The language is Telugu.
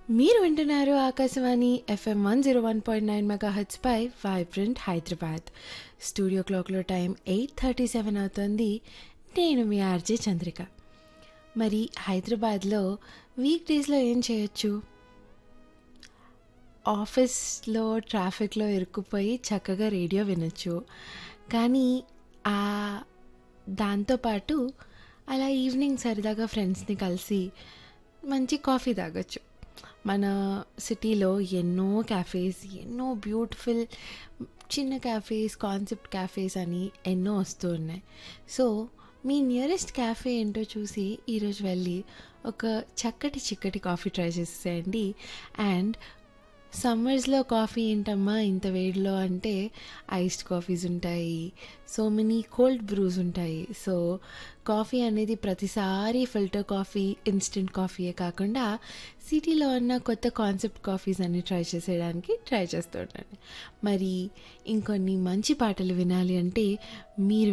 మీరు వింటున్నారు Akashvani FM one zero one point nine mega పై వైబ్రెంట్ హైదరాబాద్ స్టూడియో క్లాక్లో టైం ఎయిట్ థర్టీ సెవెన్ అవుతుంది నేను మీ ఆర్జే చంద్రిక మరి హైదరాబాద్లో వీక్ డేస్లో ఏం చేయొచ్చు ఆఫీస్లో ట్రాఫిక్లో ఇరుక్కుపోయి చక్కగా రేడియో వినొచ్చు కానీ ఆ దాంతోపాటు అలా ఈవినింగ్ సరదాగా ఫ్రెండ్స్ని కలిసి మంచి కాఫీ తాగొచ్చు మన సిటీలో ఎన్నో క్యాఫేస్ ఎన్నో బ్యూటిఫుల్ చిన్న క్యాఫేస్ కాన్సెప్ట్ క్యాఫేస్ అని ఎన్నో వస్తూ ఉన్నాయి సో మీ నియరెస్ట్ క్యాఫే ఏంటో చూసి ఈరోజు వెళ్ళి ఒక చక్కటి చిక్కటి కాఫీ ట్రై చేసేయండి అండ్ సమ్మర్స్లో కాఫీ ఏంటమ్మా ఇంత వేడిలో అంటే ఐస్డ్ కాఫీస్ ఉంటాయి సో మెనీ కోల్డ్ బ్రూస్ ఉంటాయి సో కాఫీ అనేది ప్రతిసారి ఫిల్టర్ కాఫీ ఇన్స్టెంట్ కాఫీయే కాకుండా సిటీలో ఉన్న కొత్త కాన్సెప్ట్ కాఫీస్ అన్ని ట్రై చేసేయడానికి ట్రై చేస్తూ ఉండండి మరి ఇంకొన్ని మంచి పాటలు వినాలి అంటే మీరు